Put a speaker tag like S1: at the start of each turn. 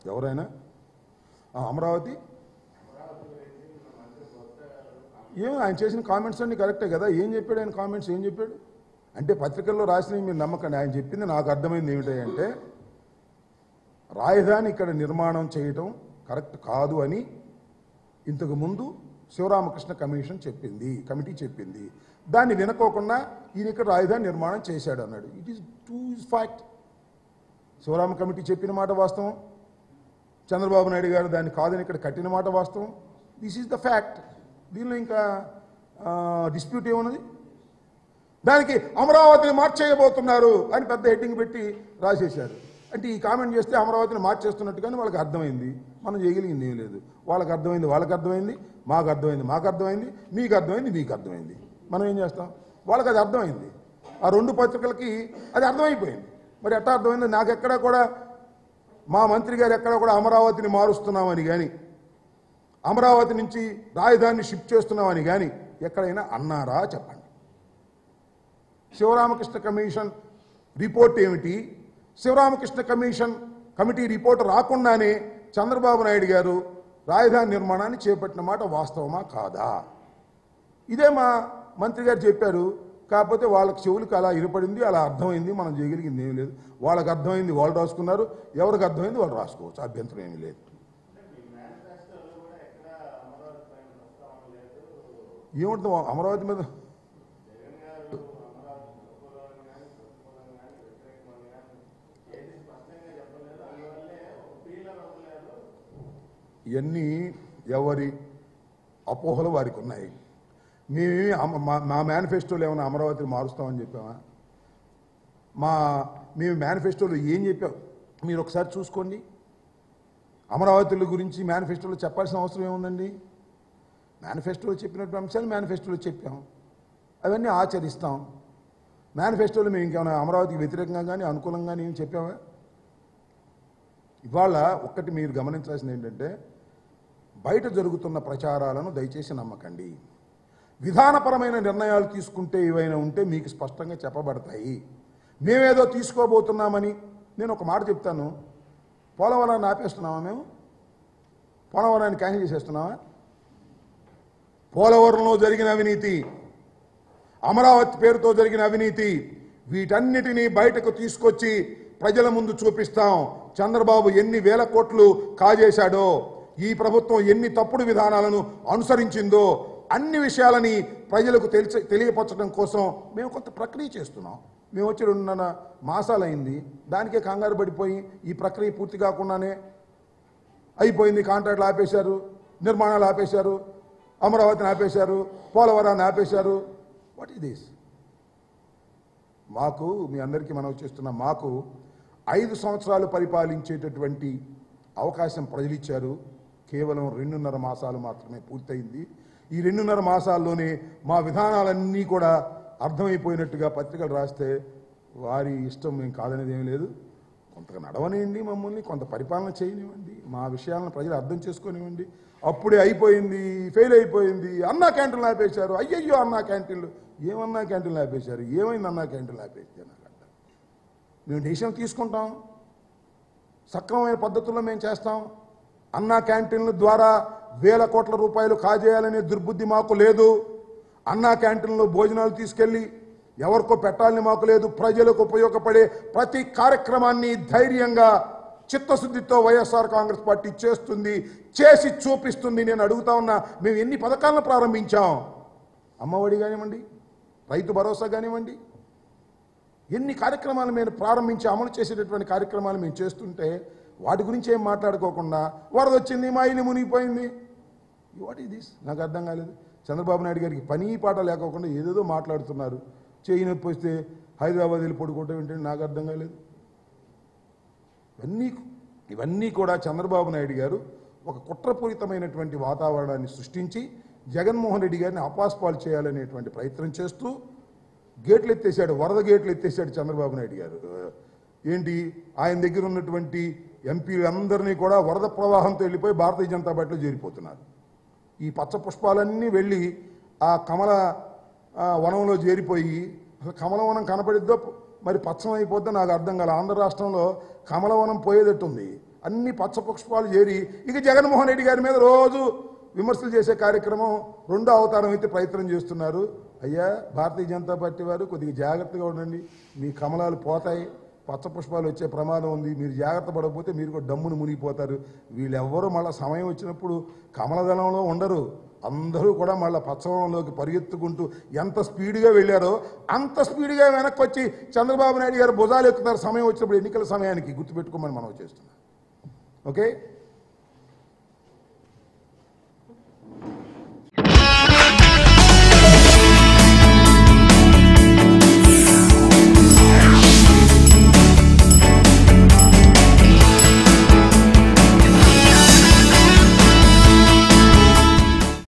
S1: ఎవరైనా ఆ, అమరావతి ఏం ఆయన చేసిన కామెంట్స్ అన్ని కరెక్టే కదా ఏం చెప్పాడు ఆయన కామెంట్స్ ఏం చెప్పాడు అంటే పత్రికల్లో రాసినవి మీరు నమ్మకండి ఆయన చెప్పింది నాకు అర్థమైంది ఏమిటంటే రాజధాని ఇక్కడ నిర్మాణం చేయటం కరెక్ట్ కాదు అని ఇంతకు ముందు శివరామకృష్ణ కమిషన్ చెప్పింది కమిటీ చెప్పింది దాన్ని వినకోకుండా ఈయన ఇక్కడ రాజధాని నిర్మాణం చేశాడు అన్నాడు it is too is fact Sivarama committee చెప్పిన మాట వాస్తవం చంద్రబాబు నాయుడు గారు దాన్ని కాదని ఇక్కడ కట్టిన మాట వాస్తవం దిస్ ఈజ్ ద ఫ్యాక్ట్ దీనిలో ఇంకా డిస్ప్యూట్ ఏమున్నది దానికి అమరావతిని మార్చేయబోతున్నారు అని పెద్ద హెడ్డింగ్ పెట్టి రాసేశారు అంటే ఈ కామెంట్ చేస్తే అమరావతిని మార్చేస్తున్నట్టుగానే వాళ్ళకి అర్థమైంది మనం చేయగలిగింది ఏం లేదు వాళ్ళకి అర్థమైంది వాళ్ళకి అర్థమైంది మాకు అర్థమైంది మాకు అర్థమైంది మీకు అర్థమైంది మీకు అర్థమైంది మనం ఏం చేస్తాం వాళ్ళకి అది అర్థమైంది ఆ రెండు పత్రికలకి అది అర్థమైపోయింది మరి ఎట్లా అర్థమైంది నాకు ఎక్కడా కూడా మా మంత్రి గారు ఎక్కడా కూడా అమరావతిని మారుస్తున్నామని కానీ అమరావతి నుంచి రాజధానిని షిఫ్ట్ చేస్తున్నామని కానీ ఎక్కడైనా అన్నారా చెప్పండి శివరామకృష్ణ కమిషన్ రిపోర్ట్ ఏమిటి శివరామకృష్ణ కమిషన్ కమిటీ రిపోర్ట్ రాకుండానే చంద్రబాబు నాయుడు గారు రాజధాని నిర్మాణాన్ని చేపట్టిన మాట వాస్తవమా కాదా ఇదే మా మంత్రి గారు చెప్పారు కాకపోతే వాళ్ళకి చెవులకు అలా వినపడింది అలా అర్థమైంది మనం చేయగలిగింది ఏమీ లేదు వాళ్ళకి అర్థమైంది వాళ్ళు రాసుకున్నారు ఎవరికి అర్థమైంది వాళ్ళు రాసుకోవచ్చు అభ్యంతరం ఏమీ లేదు ఏముంటుంది అమరావతి మీద ఇవన్నీ ఎవరి అపోహలు వారికి ఉన్నాయి మేమేమి అమ- మా- మా మేనిఫెస్టోలో ఏమైనా అమరావతిని మారుస్తామని చెప్పామా మా మేము మేనిఫెస్టోలో ఏం చెప్పాం మీరు ఒకసారి చూసుకోండి అమరావతుల గురించి మేనిఫెస్టోలో చెప్పాల్సిన అవసరం ఏముందండి మేనిఫెస్టోలో చెప్పినటువంటి అంశాలు మేనిఫెస్టోలో చెప్పాం అవన్నీ ఆచరిస్తాం మేనిఫెస్టోలో మేము ఇంకేమైనా అమరావతికి వ్యతిరేకంగా కానీ అనుకూలంగా కానీ ఏం చెప్పామా ఇవాళ ఒక్కటి మీరు గమనించాల్సింది ఏంటంటే బయట జరుగుతున్న ప్రచారాలను దయచేసి నమ్మకండి విధానపరమైన నిర్ణయాలు తీసుకుంటే ఏవైనా ఉంటే మీకు స్పష్టంగా చెప్పబడతాయి మేమేదో తీసుకోబోతున్నామని నేను ఒక మాట చెప్తాను పోలవరాన్ని ఆపేస్తున్నామా మేము పోలవరాన్ని క్యాన్సిల్ చేసేస్తున్నామా పోలవరంలో జరిగిన అవినీతి అమరావతి పేరుతో జరిగిన అవినీతి వీటన్నిటినీ బయటకు తీసుకొచ్చి ప్రజల ముందు చూపిస్తాం చంద్రబాబు ఎన్ని వేల కోట్లు కాజేశాడో ఈ ప్రభుత్వం ఎన్ని తప్పుడు విధానాలను అనుసరించిందో అన్ని విషయాలని ప్రజలకు తెలిసి తెలియపరచడం కోసం మేము కొంత ప్రక్రియ చేస్తున్నాం మేము వచ్చి రెండున్నర మాసాలైంది దానికే కంగారు పడిపోయి ఈ ప్రక్రియ పూర్తి కాకుండానే అయిపోయింది కాంట్రాక్ట్లు ఆపేశారు నిర్మాణాలు ఆపేశారు అమరావతిని ఆపేశారు పోలవరాన్ని ఆపేశారు వాట్ ఈస్ దిస్ మాకు మీ అందరికీ మనం చేస్తున్న మాకు ఐదు సంవత్సరాలు పరిపాలించేటటువంటి అవకాశం ప్రజలు ఇచ్చారు కేవలం రెండున్నర మాసాలు మాత్రమే పూర్తయింది ఈ రెండున్నర మాసాల్లోనే మా విధానాలన్నీ కూడా అర్థమైపోయినట్టుగా పత్రికలు రాస్తే వారి ఇష్టం మేము కాదనేది ఏమీ లేదు కొంత నడవనివ్వండి మమ్మల్ని కొంత పరిపాలన చేయనివ్వండి మా విషయాలను ప్రజలు అర్థం చేసుకోనివ్వండి అప్పుడే అయిపోయింది ఫెయిల్ అయిపోయింది అన్నా క్యాంటీన్లు ఆపేశారు అయ్యయ్యో అన్నా క్యాంటీన్లు ఏమన్నా క్యాంటీన్లు ఆపేశారు ఏమైంది అన్నా క్యాంటీన్లు ఆపేసి నాకు అర్థం మేము డెసిషన్ తీసుకుంటాం సక్రమమైన పద్ధతుల్లో మేము చేస్తాం అన్నా క్యాంటీన్ల ద్వారా వేల కోట్ల రూపాయలు కాజేయాలనే దుర్బుద్ధి మాకు లేదు అన్నా క్యాంటీన్లో భోజనాలు తీసుకెళ్ళి ఎవరికో పెట్టాలని మాకు లేదు ప్రజలకు ఉపయోగపడే ప్రతి కార్యక్రమాన్ని ధైర్యంగా చిత్తశుద్ధితో వైఎస్ఆర్ కాంగ్రెస్ పార్టీ చేస్తుంది చేసి చూపిస్తుంది నేను అడుగుతా ఉన్నా మేము ఎన్ని పథకాలను ప్రారంభించాం అమ్మఒడి కానివ్వండి రైతు భరోసా కానివ్వండి ఎన్ని కార్యక్రమాలు మేము ప్రారంభించి అమలు చేసేటటువంటి కార్యక్రమాలు మేము చేస్తుంటే వాటి గురించి ఏం మాట్లాడుకోకుండా వరద వచ్చింది మా ఇల్లు మునిగిపోయింది వాట్ ఈ దిస్ నాకు అర్థం కాలేదు చంద్రబాబు నాయుడు గారికి పని పాట లేకోకుండా ఏదేదో మాట్లాడుతున్నారు చేయి నొప్పి వస్తే హైదరాబాద్ వెళ్ళి పడుకోవటం ఏంటంటే నాకు అర్థం కాలేదు ఇవన్నీ ఇవన్నీ కూడా చంద్రబాబు నాయుడు గారు ఒక కుట్రపూరితమైనటువంటి వాతావరణాన్ని సృష్టించి జగన్మోహన్ రెడ్డి గారిని అపాస్పాలు చేయాలనేటువంటి ప్రయత్నం చేస్తూ గేట్లు ఎత్తేసాడు వరద గేట్లు ఎత్తేసాడు చంద్రబాబు నాయుడు గారు ఏంటి ఆయన దగ్గర ఉన్నటువంటి ఎంపీలందరినీ కూడా వరద ప్రవాహంతో వెళ్ళిపోయి భారతీయ జనతా పార్టీలో చేరిపోతున్నారు ఈ పచ్చ పుష్పాలన్నీ వెళ్ళి ఆ కమల ఆ, వనంలో చేరిపోయి అసలు కమలవనం కనపడిద్దో మరి పచ్చం అయిపోద్దో నాకు అర్థం కాలే ఆంధ్ర రాష్ట్రంలో కమలవనం పోయేటట్టుంది అన్ని పచ్చ పుష్పాలు చేరి ఇక జగన్మోహన్ రెడ్డి గారి మీద రోజు విమర్శలు చేసే కార్యక్రమం రెండో అవతారం అయితే ప్రయత్నం చేస్తున్నారు అయ్యా భారతీయ జనతా పార్టీ వారు కొద్దిగా జాగ్రత్తగా ఉండండి మీ కమలాలు పోతాయి పచ్చ పుష్పాలు వచ్చే ప్రమాదం ఉంది మీరు జాగ్రత్త పడకపోతే మీరు కూడా డమ్మును మునిగిపోతారు వీళ్ళెవ్వరూ మళ్ళీ సమయం వచ్చినప్పుడు కమలదళంలో ఉండరు అందరూ కూడా మళ్ళీ పచ్చవనంలోకి పరిగెత్తుకుంటూ ఎంత స్పీడ్గా వెళ్ళారో అంత స్పీడ్గా వెనక్కి వచ్చి చంద్రబాబు నాయుడు గారు భుజాలు ఎక్కుతారు సమయం వచ్చినప్పుడు ఎన్నికల సమయానికి గుర్తుపెట్టుకోమని మనం చేస్తున్నాం ఓకే